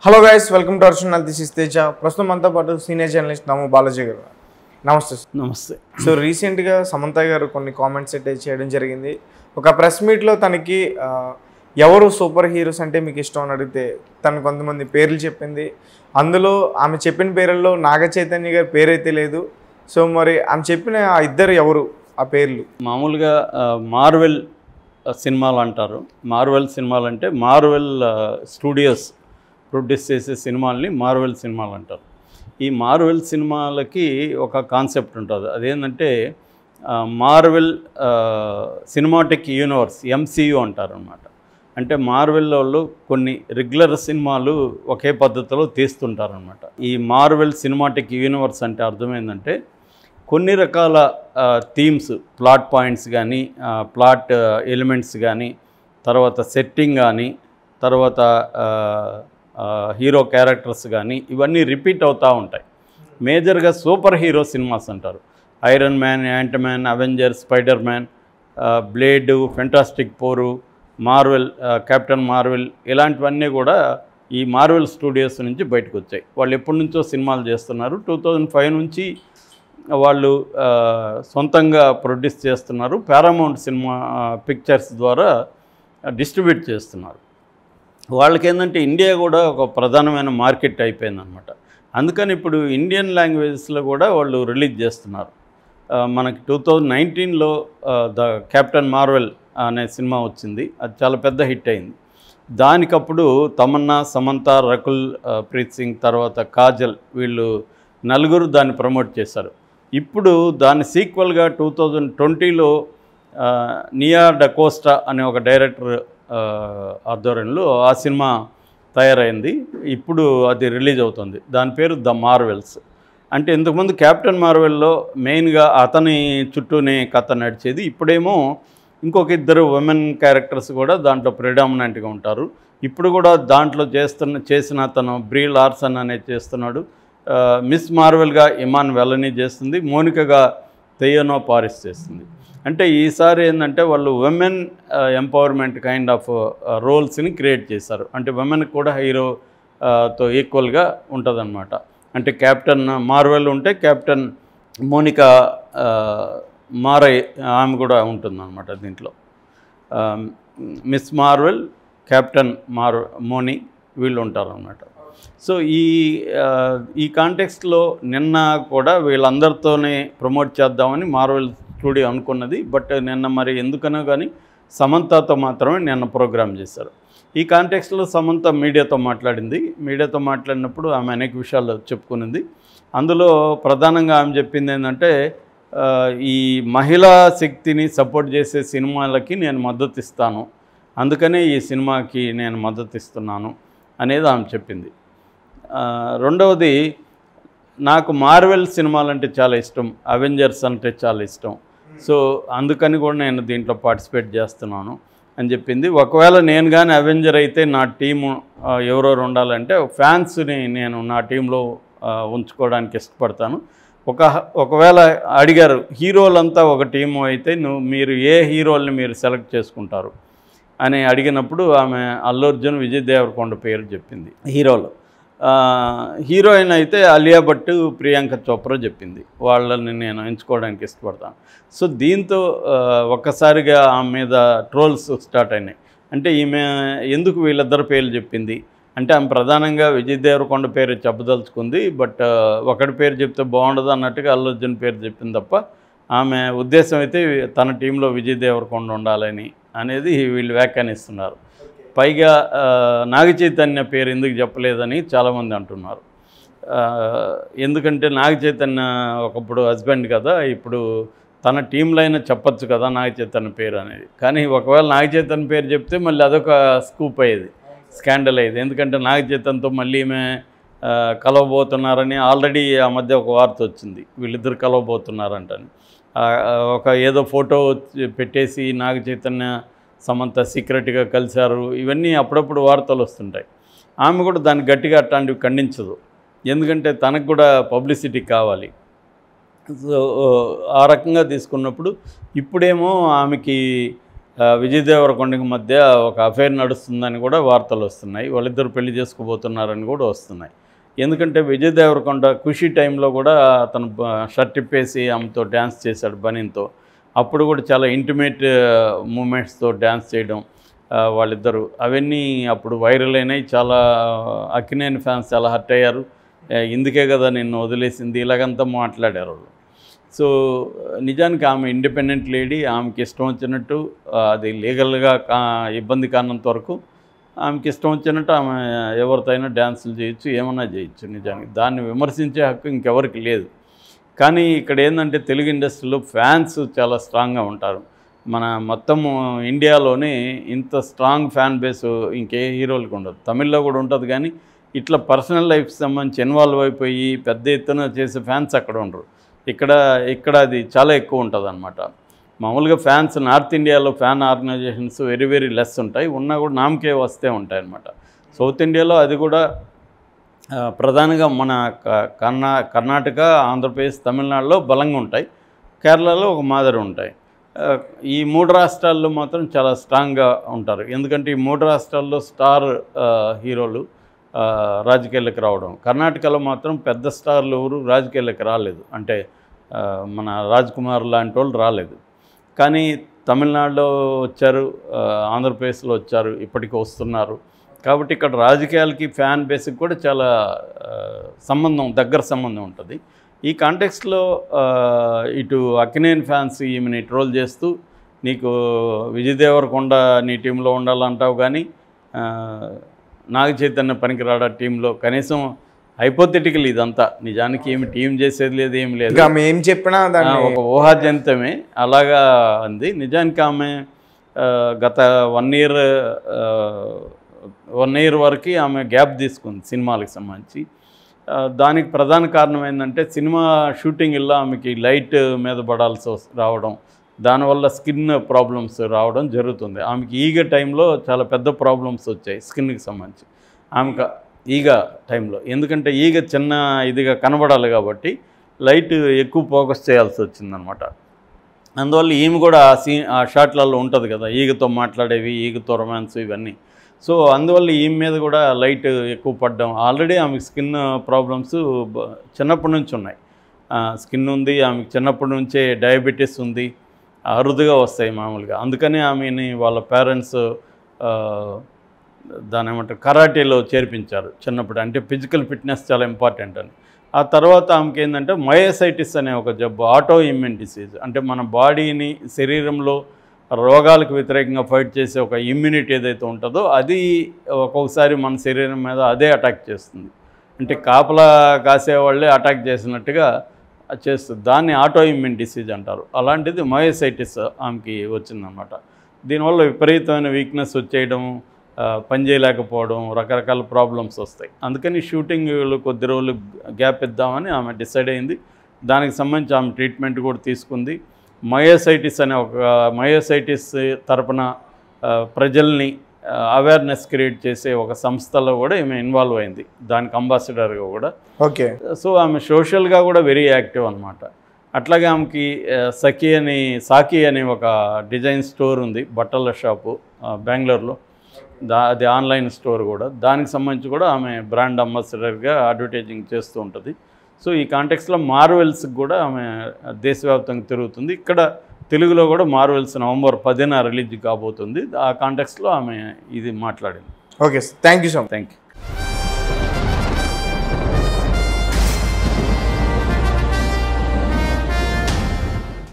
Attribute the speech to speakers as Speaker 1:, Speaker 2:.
Speaker 1: Hello guys welcome to our channel this is Teja ప్రస్తుతం మనతో పాటు సీనియర్ జర్నలిస్ట్ నాము బాలాజీ గారు నమస్తే సార్.
Speaker 2: నమస్తే
Speaker 1: సో రీసెంట్గా సమంత గారు కొన్ని కామెంట్స్ అయితే చేయడం జరిగింది ఒక ప్రెస్ మీట్లో తనకి ఆ, ఎవరు సూపర్ హీరోస్ అంటే మీకు ఇష్టం అని అడిగితే తను కొంతమంది పేర్లు చెప్పింది అందులో ఆమె చెప్పిన పేర్లలో నాగ చైతన్య గారి పేరైతే లేదు సో మరి ఆమె చెప్పిన ఆ ఇద్దరు ఎవరు ఆ పేర్లు
Speaker 2: మామూలుగా ఆ, మార్వెల్ ఆ, సినిమాలు అంటారు మార్వెల్ సినిమాలు అంటే మార్వెల్ ఆ, స్టూడియోస్ ప్రొడ్యూస్ చేసే సినిమాల్ని మార్వెల్ సినిమాలు అంటారు ఈ మార్వెల్ సినిమాలకి ఒక కాన్సెప్ట్ ఉంటుంది అదేంటంటే ఆ, మార్వెల్ ఆ, సినిమాటిక్ యూనివర్స్ ఎంసీయూ అంటారు అనమాట అంటే మార్వెల్ వాళ్ళు కొన్ని రెగ్యులర్ సినిమాలు ఒకే పద్ధతిలో తీస్తుంటారనమాట ఈ మార్వెల్ సినిమాటిక్ యూనివర్స్ అంటే అర్థమైందంటే కొన్ని రకాల థీమ్స్ ప్లాట్ పాయింట్స్ కానీ ప్లాట్ ఎలిమెంట్స్ కానీ తర్వాత సెట్టింగ్ కానీ తర్వాత హీరో క్యారెక్టర్స్ కానీ ఇవన్నీ రిపీట్ అవుతూ ఉంటాయి మేజర్గా సూపర్ హీరో సినిమాస్ అంటారు Iron Man Ant Man Avenger Spider Man Blade Fantastic Four Marvel Captain Marvel ఇలాంటివన్నీ కూడా ఈ మార్వెల్ స్టూడియోస్ నుంచి బయటకు వచ్చాయి వాళ్ళు ఎప్పటి నుంచో సినిమాలు చేస్తున్నారు టూ థౌజండ్ ఫైవ్ నుంచి వాళ్ళు ఆ, సొంతంగా ప్రొడ్యూస్ చేస్తున్నారు పారామౌంట్ సినిమా పిక్చర్స్ ద్వారా డిస్ట్రిబ్యూట్ చేస్తున్నారు వాళ్ళకి ఏంటంటే ఇండియా కూడా ఒక ప్రధానమైన మార్కెట్ అయిపోయిందనమాట అందుకని ఇప్పుడు ఇండియన్ లాంగ్వేజెస్లో కూడా వాళ్ళు రిలీజ్ చేస్తున్నారు ఆ, మనకి టూ థౌజండ్ నైన్టీన్లో ద కెప్టెన్ మార్వెల్ అనే సినిమా వచ్చింది అది చాలా పెద్ద హిట్ అయింది దానికప్పుడు తమన్నా సమంత రకుల్ ఆ, ప్రీత్ సింగ్ తర్వాత కాజల్ వీళ్ళు నలుగురు దాన్ని ప్రమోట్ చేశారు ఇప్పుడు దాని సీక్వల్గా టూ థౌజండ్ ట్వంటీలో నియా డకోస్టా అనే ఒక డైరెక్టర్ ఆ, ఆధ్వర్యంలో ఆ సినిమా తయారైంది ఇప్పుడు అది రిలీజ్ అవుతుంది దాని పేరు ద మార్వెల్స్ అంటే ఇంతకుముందు కెప్టెన్ మార్వెల్లో మెయిన్గా అతని చుట్టూనే కథ నడిచేది ఇప్పుడేమో ఇంకొక ఇద్దరు ఉమెన్ క్యారెక్టర్స్ కూడా దాంట్లో ప్రిడామినెంట్గా ఉంటారు ఇప్పుడు కూడా దాంట్లో చేస్తున్న చేసిన అతను బ్రీ లార్సన్ అనేది చేస్తున్నాడు ఆ, మిస్ మార్వెల్గా ఇమాన్ వెల్లనీ చేస్తుంది మోనికగా తెయ్యనో పారిస్ చేస్తుంది అంటే ఈసారి ఏంటంటే వాళ్ళు ఉమెన్ ఎంపవర్మెంట్ కైండ్ ఆఫ్ రోల్స్ని క్రియేట్ చేశారు అంటే ఉమెన్కి కూడా హీరో ఆ, తో ఈక్వల్గా ఉంటుందన్నమాట అంటే కెప్టెన్ మార్వెల్ ఉంటే కెప్టెన్ మోనికా ఆ, మారయ్ ఆమె కూడా ఉంటుందన్నమాట దీంట్లో ఆ, మిస్ మార్వెల్ కెప్టెన్ మార్ మోని వీళ్ళు ఉంటారన్నమాట సో ఈ ఆ, ఈ కాంటెక్స్ట్లో నిన్న కూడా వీళ్ళందరితోనే ప్రమోట్ చేద్దామని మార్వెల్ స్టూడియో అనుకున్నది బట్ నిన్న మరి ఎందుకనో కానీ సమంతతో మాత్రమే నిన్న ప్రోగ్రామ్ చేశారు ఈ కాంటెక్స్లో సమంత మీడియాతో మాట్లాడింది మీడియాతో మాట్లాడినప్పుడు ఆమె అనేక విషయాలు చెప్పుకునింది అందులో ప్రధానంగా ఆమె చెప్పింది ఏంటంటే ఆ, ఈ మహిళా శక్తిని సపోర్ట్ చేసే సినిమాలకి నేను మద్దతు ఇస్తాను అందుకనే ఈ సినిమాకి నేను మద్దతు ఇస్తున్నాను అనేది ఆమె చెప్పింది ఆ, రెండవది నాకు మార్వెల్ సినిమాలు అంటే చాలా ఇష్టం అవెంజర్స్ అంటే చాలా ఇష్టం సో అందుకని కూడా నేను దీంట్లో పార్టిసిపేట్ చేస్తున్నాను అని చెప్పింది ఒకవేళ నేను కానీ అవెంజర్ అయితే నా టీము ఆ, ఎవరెవరు ఉండాలంటే ఫ్యాన్స్ని నేను నా టీంలో ఆ, ఉంచుకోవడానికి ఇష్టపడతాను ఒక ఒకవేళ అడిగారు హీరోలంతా ఒక టీము అయితే నువ్వు మీరు ఏ హీరోల్ని మీరు సెలెక్ట్ చేసుకుంటారు అని అడిగినప్పుడు ఆమె అల్లు అర్జున్ విజయ్ దేవరకొండ పేరు చెప్పింది హీరోలు ఆ, హీరోయిన్ అయితే అలియా భట్ ప్రియాంక చోప్రా చెప్పింది వాళ్ళని నేను ఎంచుకోవడానికి ఇష్టపడతాను సో దీంతో ఆ, ఒక్కసారిగా ఆమె మీద ట్రోల్స్ స్టార్ట్ అయినాయి అంటే ఈమె ఎందుకు వీళ్ళిద్దరు పేర్లు చెప్పింది అంటే ఆమె ప్రధానంగా విజయ్ దేవరకొండ పేరు చెప్పదలుచుకుంది బట్ ఆ, ఒకటి పేరు చెప్తే బాగుండదు అన్నట్టుగా అల్లు అర్జున్ పేరు చెప్పింది తప్ప ఆమె ఉద్దేశం అయితే తన టీంలో విజయ్ దేవరకొండ ఉండాలని అనేది వీళ్ళు వ్యాఖ్యానిస్తున్నారు పైగా ఆ, నాగ చైతన్య పేరు ఎందుకు చెప్పలేదని చాలామంది అంటున్నారు ఆ, ఎందుకంటే నాగ చైతన్య ఒకప్పుడు హస్బెండ్ కదా ఇప్పుడు తన టీంలో అయినా చెప్పొచ్చు కదా నాగ చైతన్య పేరు అనేది కానీ ఒకవేళ నాగ చైతన్య పేరు చెప్తే మళ్ళీ అదొక స్కూప్ అయ్యేది స్కాండల్ అయ్యేది ఎందుకంటే నాగ చైతన్యతో మళ్ళీ ఈమె ఆ, కలవబోతున్నారని ఆల్రెడీ ఆ మధ్య ఒక వార్త వచ్చింది వీళ్ళిద్దరు కలవబోతున్నారంటని ఆ, ఒక ఏదో ఫోటో వచ్చి- పెట్టేసి నాగ చైతన్య సమంత సీక్రెట్గా కలిశారు ఇవన్నీ అప్పుడప్పుడు వార్తలు వస్తుంటాయి ఆమె కూడా దాన్ని గట్టిగా అట్లాంటివి ఖండించదు ఎందుకంటే తనకు కూడా పబ్లిసిటీ కావాలి సో ఆ రకంగా తీసుకున్నప్పుడు ఇప్పుడేమో ఆమెకి ఆ, విజయ్ దేవరకొండకి మధ్య ఒక అఫైర్ నడుస్తుందని కూడా వార్తలు వస్తున్నాయి వాళ్ళిద్దరు పెళ్లి చేసుకోబోతున్నారని కూడా వస్తున్నాయి ఎందుకంటే విజయ్ దేవరకొండ ఖుషి టైంలో కూడా అతను బ- షర్ట్ ఇప్పేసి ఆమెతో డ్యాన్స్ చేశాడు బనీన్తో అప్పుడు కూడా చాలా ఇంటిమేట్ మూమెంట్స్తో డ్యాన్స్ చేయడం ఆ, వాళ్ళిద్దరు అవన్నీ అప్పుడు వైరల్ అయినాయి చాలా అక్కినేని ఫ్యాన్స్ చాలా హర్ట్ అయ్యారు ఆ, ఇందుకే కదా నిన్ను వదిలేసింది ఇలాగంతా మాట్లాడారు వాళ్ళు సో నిజానికి ఆమె ఇండిపెండెంట్ లేడీ ఆమెకి ఇష్టం వచ్చినట్టు ఆ, అది లీగల్గా కా ఇబ్బంది కానంత వరకు ఆమెకి ఇష్టం వచ్చినట్టు ఆమె ఎవరితో అయినా డ్యాన్సులు చేయొచ్చు ఏమన్నా చేయొచ్చు నిజానికి దాన్ని విమర్శించే హక్కు ఇంకెవరికి లేదు కానీ ఇక్కడ ఏంటంటే తెలుగు ఇండస్ట్రీలో ఫ్యాన్స్ చాలా స్ట్రాంగ్గా ఉంటారు మన మొత్తం ఇండియాలోనే ఇంత స్ట్రాంగ్ ఫ్యాన్ బేస్ ఇంకే హీరోలకు ఉండదు తమిళ్లో కూడా ఉంటుంది కానీ ఇట్లా పర్సనల్ లైఫ్ సంబంధించి ఇన్వాల్వ్ అయిపోయి పెద్ద ఎత్తున చేసే ఫ్యాన్స్ అక్కడ ఉండరు ఇక్కడ ఇక్కడ అది చాలా ఎక్కువ ఉంటుంది అనమాట మామూలుగా ఫ్యాన్స్ నార్త్ ఇండియాలో fan organisations very very less ఉంటాయి ఉన్నా కూడా నామకే వస్తే ఉంటాయి అనమాట సౌత్ ఇండియాలో అది కూడా ఆ, ప్రధానంగా మన క- కర్ణా కర్ణాటక ఆంధ్రప్రదేశ్ తమిళనాడులో బలంగా ఉంటాయి కేరళలో ఒక మాదిరి ఉంటాయి ఆ, ఈ మూడు రాష్ట్రాల్లో మాత్రం చాలా స్ట్రాంగ్గా ఉంటారు ఎందుకంటే ఈ మూడు రాష్ట్రాల్లో స్టార్ ఆ, హీరోలు ఆ, రాజకీయాలకు రావడం కర్ణాటకలో మాత్రం పెద్ద స్టార్లు ఎవరు రాజకీయాలకు రాలేదు అంటే ఆ, మన రాజ్ కుమార్ లాంటి వాళ్ళు రాలేదు కానీ తమిళనాడులో వచ్చారు ఆ, ఆంధ్రప్రదేశ్లో వచ్చారు ఇప్పటికీ వస్తున్నారు కాబట్టి ఇక్కడ రాజకీయాలకి ఫ్యాన్ బేస్కి కూడా చాలా ఆ, సంబంధం దగ్గర సంబంధం ఉంటుంది ఈ కాంటెక్స్ట్లో ఇటు అక్కినేని ఫ్యాన్స్ ఈమెని ట్రోల్ చేస్తూ నీకు విజయ్ దేవరకొండ నీ టీంలో ఉండాలంటావు కానీ ఆ, నాగ చైతన్య పనికిరాడా టీంలో కనీసం హైపోథెటికల్ ఇదంతా నిజానికి ఏమి టీం చేసేది లేదు ఏమి లేదు
Speaker 1: ఇంకా ఆమె ఏం చెప్పినా
Speaker 2: ఆ,
Speaker 1: దాన్ని
Speaker 2: ఒక ఊహాజనితమే అలాగా ఉంది నిజానికి ఆమె ఆ, గత వన్ ఇయర్ వన్ ఇయర్ వరకు ఆమె గ్యాప్ తీసుకుంది సినిమాలకు సంబంధించి ఆ, దానికి ప్రధాన కారణం ఏంటంటే సినిమా షూటింగ్ ఇలా ఆమెకి లైట్ మీద పడాల్సి వస్- రావడం దానివల్ల స్కిన్ ప్రాబ్లమ్స్ రావడం జరుగుతుంది ఆమెకి ఈగ టైంలో చాలా పెద్ద ప్రాబ్లమ్స్ వచ్చాయి స్కిన్కి సంబంధించి ఆమెకు ఈగ టైంలో ఎందుకంటే ఈగ చిన్న ఇదిగా కనబడాలి కాబట్టి లైట్ ఎక్కువ ఫోకస్ చేయాల్సి వచ్చిందనమాట అందువల్ల ఈమె కూడా ఆ సీ ఆ షాట్లలో ఉంటుంది కదా ఈగతో మాట్లాడేవి ఈగతో రొమాన్స్ ఇవన్నీ సో అందువల్ల ఈమె మీద కూడా లైట్ ఎక్కువ పడడం ఆల్రెడీ ఆమెకి స్కిన్ ప్రాబ్లమ్స్ బ- చిన్నప్పటి నుంచి ఉన్నాయి స్కిన్ ఉంది ఆమెకి చిన్నప్పటి నుంచే డయాబెటీస్ ఉంది అరుదుగా వస్తాయి మామూలుగా అందుకని ఆమెని వాళ్ళ పేరెంట్స్ దాని ఏమంటారు కరాటేలో చేర్పించారు చిన్నప్పుడు అంటే ఫిజికల్ ఫిట్నెస్ చాలా ఇంపార్టెంట్ అని ఆ తర్వాత ఆమెకి ఏంటంటే మయోసైటిస్ అనే ఒక జబ్బు ఆటో ఇమ్యూన్ డిసీజ్ అంటే మన బాడీని శరీరంలో రోగాలకు వ్యతిరేకంగా ఫైట్ చేసే ఒక ఇమ్యూనిటీ ఏదైతే ఉంటుందో అది ఒక్కొక్కసారి మన శరీరం మీద అదే అటాక్ చేస్తుంది అంటే కాపలా కాసేవాళ్ళే అటాక్ చేసినట్టుగా చేస్తుంది దాన్ని ఆటో ఇమ్యూన్ డిసీజ్ అంటారు అలాంటిది మయోసైటిస్ ఆమెకి వచ్చిందనమాట దీనివల్ల విపరీతమైన వీక్నెస్ వచ్చేయడం ఆ, పని చేయలేకపోవడం రకరకాల ప్రాబ్లమ్స్ వస్తాయి అందుకని షూటింగ్లు కొద్ది రోజులు గ్యాప్ ఇద్దామని ఆమె డిసైడ్ అయింది దానికి సంబంధించి ఆమె ట్రీట్మెంట్ కూడా తీసుకుంది మయోసైటిస్ అనే ఒక మయోసైటిస్ తరపున ఆ, ప్రజల్ని అవేర్నెస్ క్రియేట్ చేసే ఒక సంస్థలో కూడా ఈమె ఇన్వాల్వ్ అయింది దానికి అంబాసిడర్గా కూడా
Speaker 1: ఓకే
Speaker 2: సో ఆమె సోషల్గా కూడా వెరీ యాక్టివ్ అనమాట అట్లాగే ఆమెకి ఆ, సఖి అని సాకి అనే ఒక డిజైన్ స్టోర్ ఉంది బట్టల షాపు ఆ, బెంగళూరులో దా అది ఆన్లైన్ స్టోర్ కూడా దానికి సంబంధించి కూడా ఆమె బ్రాండ్ అంబాసిడర్గా అడ్వర్టైజింగ్ చేస్తూ ఉంటుంది సో ఈ కాంటెక్స్లో మార్వెల్స్కి కూడా ఆమె దేశవ్యాప్తంగా తిరుగుతుంది ఇక్కడ తెలుగులో కూడా మార్వెల్స్ నవంబర్ పదిన రిలీజ్ కాబోతుంది ఆ కాంటెక్స్లో ఆమె ఇది మాట్లాడింది
Speaker 1: okay thank you so much
Speaker 2: thank you